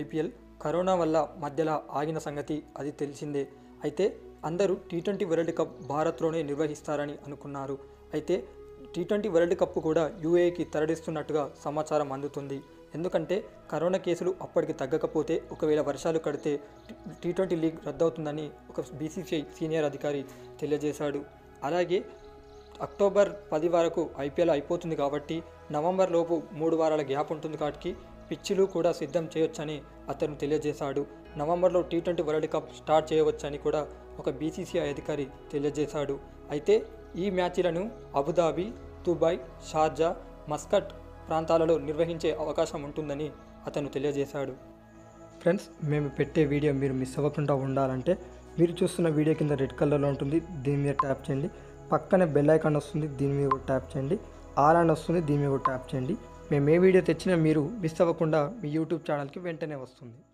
IPL corona వల్ల మధ్యలో ఆగిన సంగతి అది తెలిసిందే అయితే అందరూ టీ ట్వంటీ వరల్డ్ కప్ భారత్లోనే నిర్వహిస్తారని అనుకున్నారు అయితే టీ ట్వంటీ వరల్డ్ కప్ కూడా యూఏకి తరలిస్తున్నట్టుగా సమాచారం అందుతుంది ఎందుకంటే కరోనా కేసులు అప్పటికి తగ్గకపోతే ఒకవేళ వర్షాలు కడితే టీ ట్వంటీ లీగ్ రద్దవుతుందని ఒక బీసీసీఐ సీనియర్ అధికారి తెలియజేశాడు అలాగే అక్టోబర్ పది వరకు ఐపీఎల్ అయిపోతుంది కాబట్టి నవంబర్ లోపు మూడు వారాల గ్యాప్ ఉంటుంది కాబట్టి పిచ్చులు కూడా సిద్ధం చేయొచ్చని అతను తెలియజేశాడు నవంబర్లో T twenty World Cup start చేయవచ్చని కూడా ఒక బీసీసీఐ అధికారి తెలియజేశాడు అయితే ఈ మ్యాచ్లను అబుదాబి దుబాయ్ షార్జా మస్కట్ ప్రాంతాలలో నిర్వహించే అవకాశం ఉంటుందని అతను తెలియజేశాడు ఫ్రెండ్స్ మేము పెట్టే వీడియో మీరు మిస్ అవ్వకుండా ఉండాలంటే మీరు చూస్తున్న వీడియో కింద రెడ్ కలర్లో ఉంటుంది దీని మీద ట్యాప్ చేయండి పక్కనే బెల్ ఐకాన్ వస్తుంది దీని మీద కూడా ట్యాప్ చేయండి ఆల్ అని వస్తుంది దీని మీద కూడా ట్యాప్ చేయండి మేము ఏ వీడియో తెచ్చినా మీరు మిస్ అవ్వకుండా మీ యూట్యూబ్ ఛానల్కి వెంటనే వస్తుంది